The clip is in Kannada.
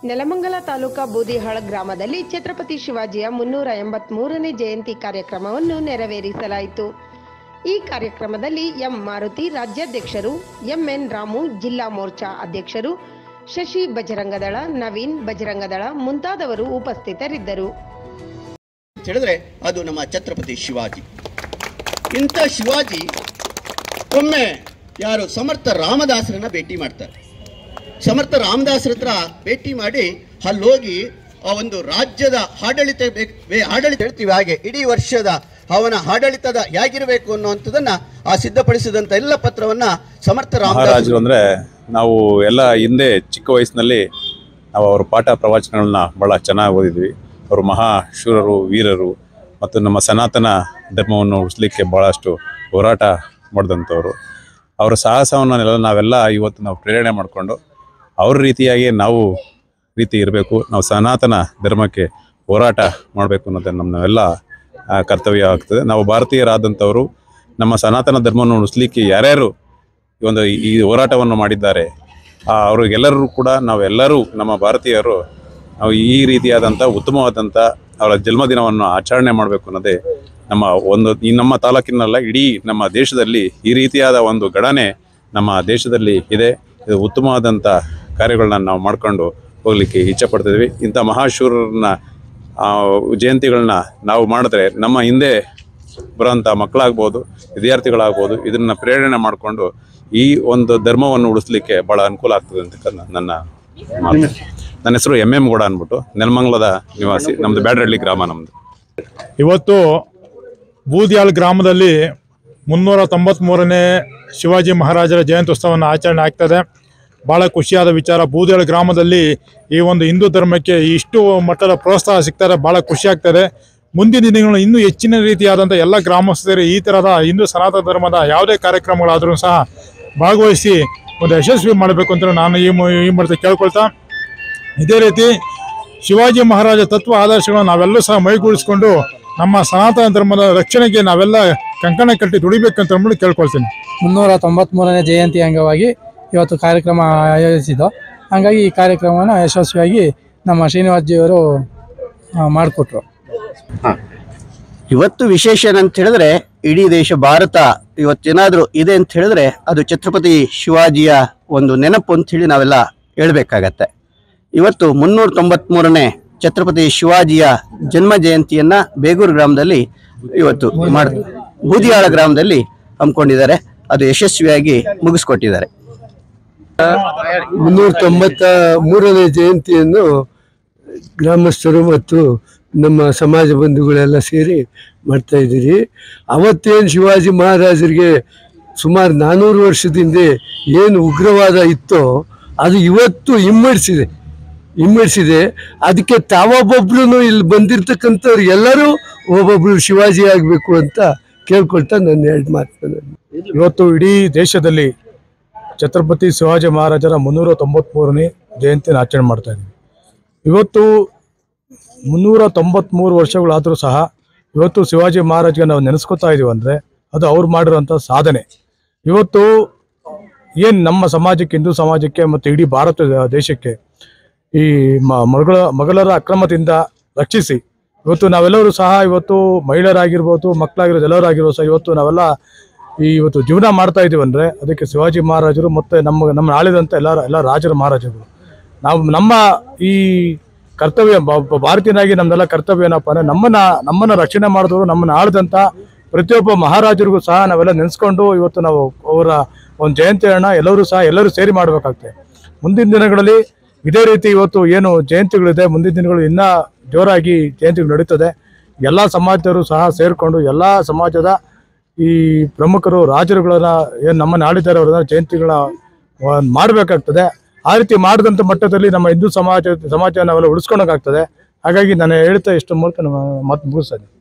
ನೆಲಮಂಗಲ ತಾಲೂಕಾ ಬೂದಿಹಾಳ ಗ್ರಾಮದಲ್ಲಿ ಛತ್ರಪತಿ ಶಿವಾಜಿಯ ಮುನ್ನೂರ ಎಂಬತ್ಮೂರನೇ ಜಯಂತಿ ಕಾರ್ಯಕ್ರಮವನ್ನು ನೆರವೇರಿಸಲಾಯಿತು ಈ ಕಾರ್ಯಕ್ರಮದಲ್ಲಿ ಎಂ ಮಾರುತಿ ರಾಜ್ಯಾಧ್ಯಕ್ಷರು ಎಂಎನ್ ರಾಮು ಜಿಲ್ಲಾ ಮೋರ್ಚಾ ಅಧ್ಯಕ್ಷರು ಶಶಿ ಬಜರಂಗದಳ ನವೀನ್ ಬಜರಂಗದಳ ಮುಂತಾದವರು ಉಪಸ್ಥಿತರಿದ್ದರು ಅಂತ ಹೇಳಿದ್ರೆ ಅದು ನಮ್ಮ ಛತ್ರಪತಿ ಶಿವಾಜಿ ಇಂಥ ಶಿವಾಜಿ ಒಮ್ಮೆ ಯಾರು ಸಮರ್ಥ ರಾಮದಾಸರನ್ನ ಭೇಟಿ ಮಾಡ್ತಾರೆ ಸಮರ್ಥ ರಾಮದಾಸರ ಹತ್ರ ಭೇಟಿ ಮಾಡಿ ಅಲ್ಲೋಗಿ ಆ ಒಂದು ರಾಜ್ಯದ ಆಡಳಿತ ಬೇಕ್- ಬೇ- ಆಡಳಿತ ಹೇಳ್ತೀವಿ ಹಾಗೆ ಇಡೀ ವರ್ಷದ ಅವನ ಆಡಳಿತದ ಹೇಗಿರಬೇಕು ಅನ್ನುವಂಥದ್ದನ್ನ ಆ ಸಿದ್ಧಪಡಿಸಿದಂತ ಎಲ್ಲ ಪತ್ರವನ್ನ ಸಮರ್ಥ ರಾಮದಾಸ ಮಹಾರಾಜರು ಅಂದ್ರೆ ನಾವು ಎಲ್ಲ ಹಿಂದೆ ಚಿಕ್ಕ ವಯಸ್ಸಿನಲ್ಲಿ ನಾವು ಅವ್ರ ಪಾಠ ಪ್ರವಚನಗಳನ್ನ ಬಹಳ ಚೆನ್ನಾಗಿ ಓದಿದ್ವಿ ಅವರು ಮಹಾ ಶೂರರು ವೀರರು ಮತ್ತು ನಮ್ಮ ಸನಾತನ ಧರ್ಮವನ್ನು ಉಳಿಸ್ಲಿಕ್ಕೆ ಬಹಳಷ್ಟು ಹೋರಾಟ ಮಾಡಿದಂಥವ್ರು ಅವರ ಸಾಹಸವನ್ನೆಲ್ಲ ನಾವೆಲ್ಲ ಇವತ್ತು ನಾವು ಪ್ರೇರಣೆ ಮಾಡಿಕೊಂಡು ಅವ್ರ ರೀತಿಯಾಗಿ ನಾವು ರೀತಿ ಇರಬೇಕು ನಾವು ಸನಾತನ ಧರ್ಮಕ್ಕೆ ಹೋರಾಟ ಮಾಡಬೇಕು ಅನ್ನೋದು ನಮ್ಮೆಲ್ಲ ಆ, ಕರ್ತವ್ಯ ಆಗ್ತದೆ ನಾವು ಭಾರತೀಯರಾದಂಥವರು ನಮ್ಮ ಸನಾತನ ಧರ್ಮವನ್ನು ಉಳಿಸ್ಲಿಕ್ಕೆ ಯಾರ್ಯಾರು ಈ ಒಂದು ಈ ಹೋರಾಟವನ್ನು ಮಾಡಿದ್ದಾರೆ ಆ, ಅವ್ರಿಗೆಲ್ಲರೂ ಕೂಡ ನಾವೆಲ್ಲರೂ ನಮ್ಮ ಭಾರತೀಯರು ನಾವು ಈ ರೀತಿಯಾದಂಥ ಉತ್ತಮವಾದಂಥ ಅವರ ಜನ್ಮದಿನವನ್ನು ಆಚರಣೆ ಮಾಡಬೇಕು ಅನ್ನೋದೇ ನಮ್ಮ ಒಂದು ಈ ನಮ್ಮ ತಾಲೂಕಿನಲ್ಲ ಇಡೀ ನಮ್ಮ ದೇಶದಲ್ಲಿ ಈ ರೀತಿಯಾದ ಒಂದು ಗಣನೆ ನಮ್ಮ ದೇಶದಲ್ಲಿ ಇದೆ ಇದು ಉತ್ತಮವಾದಂಥ ಕಾರ್ಯಗಳನ್ನ ನಾವು ಮಾಡ್ಕೊಂಡು ಹೋಗ್ಲಿಕ್ಕೆ ಇಚ್ಛೆ ಪಡ್ತಿದ್ವಿ ಇಂಥ ಮಹಾಶೂರರನ್ನ ಆ, ಜಯಂತಿಗಳನ್ನ ನಾವು ಮಾಡಿದ್ರೆ ನಮ್ಮ ಹಿಂದೆ ಬರೋಂಥ ಮಕ್ಕಳಾಗ್ಬೋದು ವಿದ್ಯಾರ್ಥಿಗಳಾಗ್ಬೋದು ಇದನ್ನ ಪ್ರೇರಣೆ ಮಾಡಿಕೊಂಡು ಈ ಒಂದು ಧರ್ಮವನ್ನು ಉಳಿಸ್ಲಿಕ್ಕೆ ಬಹಳ ಅನುಕೂಲ ಆಗ್ತದೆ ಅಂತ ನನ್ನ- ನನ್ನ ಮಾತು. ನನ್ನ ಹೆಸರು ಎಂ ಎಂ ಗೌಡ ಅಂದ್ಬಿಟ್ಟು ನೆಲಮಂಗಲದ ನಿವಾಸಿ ನಮ್ದು ಬ್ಯಾಡರಳ್ಳಿ ಗ್ರಾಮ ನಮ್ದು ಇವತ್ತು ಬೂದಿಯಾಳ್ ಗ್ರಾಮದಲ್ಲಿ ಮುನ್ನೂರ ತೊಂಬತ್ಮೂರನೇ ಶಿವಾಜಿ ಮಹಾರಾಜರ ಜಯಂತ್ಯುತ್ಸವವನ್ನು ಆಚರಣೆ ಆಗ್ತದೆ ಭಾಳ ಖುಷಿಯಾದ ವಿಚಾರ ಬೂದಿಯಾಳ್ ಗ್ರಾಮದಲ್ಲಿ ಈ ಒಂದು ಹಿಂದೂ ಧರ್ಮಕ್ಕೆ ಇಷ್ಟು ಮಟ್ಟದ ಪ್ರೋತ್ಸಾಹ ಸಿಗ್ತಾರೆ ಭಾಳ ಖುಷಿ ಆಗ್ತದೆ ಮುಂದಿನ ದಿನಗಳು ಇನ್ನೂ ಹೆಚ್ಚಿನ ರೀತಿಯಾದಂಥ ಎಲ್ಲ ಗ್ರಾಮಸ್ಥರು ಈ ಥರದ ಹಿಂದೂ ಸನಾತನ ಧರ್ಮದ ಯಾವುದೇ ಕಾರ್ಯಕ್ರಮಗಳಾದರೂ ಸಹ ಭಾಗವಹಿಸಿ ಒಂದು ಯಶಸ್ವಿ ಮಾಡಬೇಕು ಅಂತ ನಾನು ಈ ಮು- ಈ ಮೂಲಕ ಕೇಳ್ಕೊಳ್ತಾ ಇದೇ ರೀತಿ ಶಿವಾಜಿ ಮಹಾರಾಜ ತತ್ವ ಆದರ್ಶಗಳನ್ನು ನಾವೆಲ್ಲೂ ಸಹ ಮೈಗೂಡಿಸ್ಕೊಂಡು ನಮ್ಮ ಸನಾತನ ಧರ್ಮದ ರಕ್ಷಣೆಗೆ ನಾವೆಲ್ಲ ಕಂಕಣ ಕಟ್ಟಿ ದುಡಿಬೇಕಂತ ಅಂದ್ಬಿಟ್ಟು ಕೇಳ್ಕೊಳ್ತೀನಿ ಮುನ್ನೂರ ತೊಂಬತ್ಮೂರನೇ ಜಯಂತಿ ಅಂಗವಾಗಿ ಇವತ್ತು ಕಾರ್ಯಕ್ರಮ ಆಯೋಜಿಸಿದ್ದು ಹಾಗಾಗಿ ಈ ಕಾರ್ಯಕ್ರಮವನ್ನು ಯಶಸ್ವಿಯಾಗಿ ನಮ್ಮ ಶ್ರೀನಿವಾಸ್ಜಿಯವರು ಮಾಡಿಕೊಟ್ರು ಇವತ್ತು ವಿಶೇಷ ಏನಂತ ಹೇಳಿದ್ರೆ ಇಡೀ ದೇಶ ಭಾರತ ಇವತ್ತೇನಾದ್ರೂ ಇದೆ ಅಂತ ಹೇಳಿದ್ರೆ ಅದು ಛತ್ರಪತಿ ಶಿವಾಜಿಯ ಒಂದು ನೆನಪು ಅಂತ ಹೇಳಿ ನಾವೆಲ್ಲ ಹೇಳ್ಬೇಕಾಗತ್ತೆ ಇವತ್ತು ಮುನ್ನೂರ ತೊಂಬತ್ಮೂರನೇ ಛತ್ರಪತಿ ಶಿವಾಜಿಯ ಜನ್ಮ ಜಯಂತಿಯನ್ನ ಬೇಗೂರು ಗ್ರಾಮದಲ್ಲಿ ಇವತ್ತು ಮಾಡ ಬೂದಿಯಾಳ ಗ್ರಾಮದಲ್ಲಿ ಹಮ್ಮಿಕೊಂಡಿದ್ದಾರೆ ಅದು ಯಶಸ್ವಿಯಾಗಿ ಮುಗಿಸ್ಕೊಟ್ಟಿದ್ದಾರೆ ಮುನ್ನೂರ ತೊಂಬತ್ತ ಮೂರನೇ ಜಯಂತಿಯನ್ನು ಗ್ರಾಮಸ್ಥರು ಮತ್ತು ನಮ್ಮ ಸಮಾಜ ಬಂಧುಗಳೆಲ್ಲ ಸೇರಿ ಮಾಡ್ತಾ ಇದ್ದೀರಿ ಅವತ್ತೇನು ಶಿವಾಜಿ ಮಹಾರಾಜರಿಗೆ ಸುಮಾರು ನಾನ್ನೂರು ವರ್ಷದಿಂದ ಏನು ಉಗ್ರವಾದ ಇತ್ತೋ ಅದು ಇವತ್ತು ಇಮ್ಮಡಿಸಿದೆ ಇಮ್ಮಡಿಸಿದೆ ಅದಕ್ಕೆ ತಾವೊಬ್ಬೊಬ್ರು ಇಲ್ಲಿ ಬಂದಿರ್ತಕ್ಕಂಥವ್ರು ಎಲ್ಲರೂ ಒಬ್ಬೊಬ್ರು ಶಿವಾಜಿ ಆಗಬೇಕು ಅಂತ ಕೇಳ್ಕೊಳ್ತಾ ನನ್ನ ಎರಡು ಮಾತನ್ನು ಇವತ್ತು ಇಡೀ ದೇಶದಲ್ಲಿ ಛತ್ರಪತಿ ಶಿವಾಜಿ ಮಹಾರಾಜರ ಮುನ್ನೂರ ತೊಂಬತ್ಮೂರನೇ ಜಯಂತಿಯನ್ನು ಆಚರಣೆ ಮಾಡ್ತಾ ಇದ್ದೀವಿ ಇವತ್ತು ಮುನ್ನೂರ ತೊಂಬತ್ಮೂರು ವರ್ಷಗಳಾದರೂ ಸಹ ಇವತ್ತು ಶಿವಾಜಿ ಮಹಾರಾಜ್ಗೆ ನಾವು ನೆನೆಸ್ಕೊತಾ ಇದೀವಿ ಅಂದರೆ ಅದು ಅವ್ರು ಮಾಡಿರೋಂಥ ಸಾಧನೆ ಇವತ್ತು ಏನು ನಮ್ಮ ಸಮಾಜಕ್ಕೆ ಹಿಂದೂ ಸಮಾಜಕ್ಕೆ ಮತ್ತು ಇಡೀ ಭಾರತ ದೇಶಕ್ಕೆ ಈ ಮ- ಮಗಳ ಮಗಳರ ಅಕ್ರಮದಿಂದ ರಕ್ಷಿಸಿ ಇವತ್ತು ನಾವೆಲ್ಲರೂ ಸಹ ಇವತ್ತು ಮಹಿಳೆಯರಾಗಿರ್ಬೋದು ಮಕ್ಕಳಾಗಿರ್ಬೋದು ಎಲ್ಲರೂ ಆಗಿರ್ಬೋದು ಸಹ ಇವತ್ತು ನಾವೆಲ್ಲ ಈ ಇವತ್ತು ಜೀವನ ಮಾಡ್ತಾ ಇದೀವಿ ಅಂದರೆ ಅದಕ್ಕೆ ಶಿವಾಜಿ ಮಹಾರಾಜರು ಮತ್ತು ನಮ್ಮ ನಮ್ಮ ಆಳಿದಂಥ ಎಲ್ಲ ಎಲ್ಲ ರಾಜರ ಮಹಾರಾಜರು ನಾವು ನಮ್ಮ ಈ ಕರ್ತವ್ಯ ಬ- ಒಬ್ಬ ಭಾರತೀಯನಾಗಿ ನಮ್ದೆಲ್ಲ ಕರ್ತವ್ಯ ಏನಪ್ಪ ಅಂದರೆ ನಮ್ಮನ್ನ ನಮ್ಮನ್ನ ರಕ್ಷಣೆ ಮಾಡಿದವರು ನಮ್ಮನ್ನ ಆಳಿದಂಥ ಪ್ರತಿಯೊಬ್ಬ ಮಹಾರಾಜರಿಗೂ ಸಹ ನಾವೆಲ್ಲ ನೆನೆಸ್ಕೊಂಡು ಇವತ್ತು ನಾವು ಅವರ ಒಂದು ಜಯಂತಿಗಳನ್ನ ಎಲ್ಲರೂ ಸಹ ಎಲ್ಲರೂ ಸೇರಿ ಮಾಡಬೇಕಾಗ್ತದೆ ಮುಂದಿನ ದಿನಗಳಲ್ಲಿ ಇದೇ ರೀತಿ ಇವತ್ತು ಏನು ಜಯಂತಿಗಳಿದೆ ಮುಂದಿನ ದಿನಗಳು ಇನ್ನೂ ಜೋರಾಗಿ ಜಯಂತಿಗಳು ನಡೀತದೆ ಎಲ್ಲ ಸಮಾಜದವರು ಸಹ ಸೇರಿಕೊಂಡು ಎಲ್ಲ ಸಮಾಜದ ಈ ಪ್ರಮುಖರು ರಾಜರುಗಳನ್ನ ಏನು ನಮ್ಮನ್ನು ಆಳಿದ್ದಾರೆ ಅವರನ್ನ ಜಯಂತಿಗಳನ್ನ ಮಾಡಬೇಕಾಗ್ತದೆ ಆ ರೀತಿ ಮಾಡಿದಂಥ ಮಟ್ಟದಲ್ಲಿ ನಮ್ಮ ಹಿಂದೂ ಸಮಾಜ ಸಮಾಜ ನಾವೆಲ್ಲ ಉಳಿಸ್ಕೊಳಕ್ಕಾಗ್ತದೆ ಹಾಗಾಗಿ ನಾನು ಹೇಳ್ತಾ ಇಷ್ಟು ಮೂಲಕ ನಮ್ಮ ಮಾತು ಮುಗಿಸ್ತಾ ಇದ್ದೀನಿ